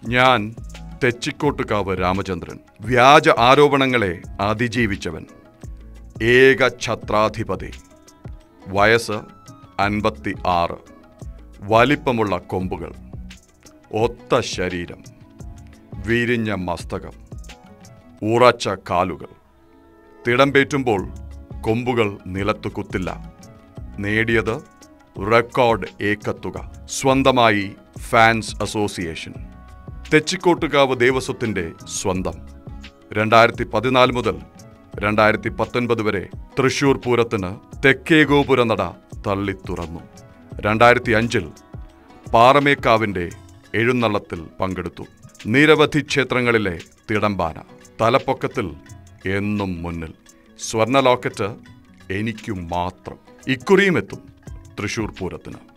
ഞാൻ തെച്ചിക്കോട്ടുകാവ് രാമചന്ദ്രൻ വ്യാജ ആരോപണങ്ങളെ അതിജീവിച്ചവൻ ഏക ഛത്രാധിപതി വയസ്സ് അൻപത്തി ആറ് വലിപ്പമുള്ള കൊമ്പുകൾ ഒത്ത ശരീരം വിരിഞ്ഞ മസ്തകം ഉറച്ച കാലുകൾ തിടമ്പേറ്റുമ്പോൾ കൊമ്പുകൾ നിലത്തു കുത്തില്ല നേടിയത് റെക്കോർഡ് ഏക്കത്തുക സ്വന്തമായി ഫാൻസ് അസോസിയേഷൻ തെച്ചിക്കോട്ടുകാവ് ദേവസ്വത്തിൻ്റെ സ്വന്തം രണ്ടായിരത്തി പതിനാല് മുതൽ രണ്ടായിരത്തി പത്തൊൻപത് വരെ തൃശൂർ പൂരത്തിന് തെക്കേ ഗോപുര നട തള്ളി തുറന്നു രണ്ടായിരത്തി അഞ്ചിൽ പാറമേക്കാവിൻ്റെ എഴുന്നള്ളത്തിൽ പങ്കെടുത്തു നിരവധി ക്ഷേത്രങ്ങളിലെ തിടമ്പാന തലപ്പൊക്കത്തിൽ എന്നും മുന്നിൽ സ്വർണ്ണ ലോക്കറ്റ് എനിക്കു മാത്രം ഇക്കുറിയും എത്തും തൃശൂർ പൂരത്തിന്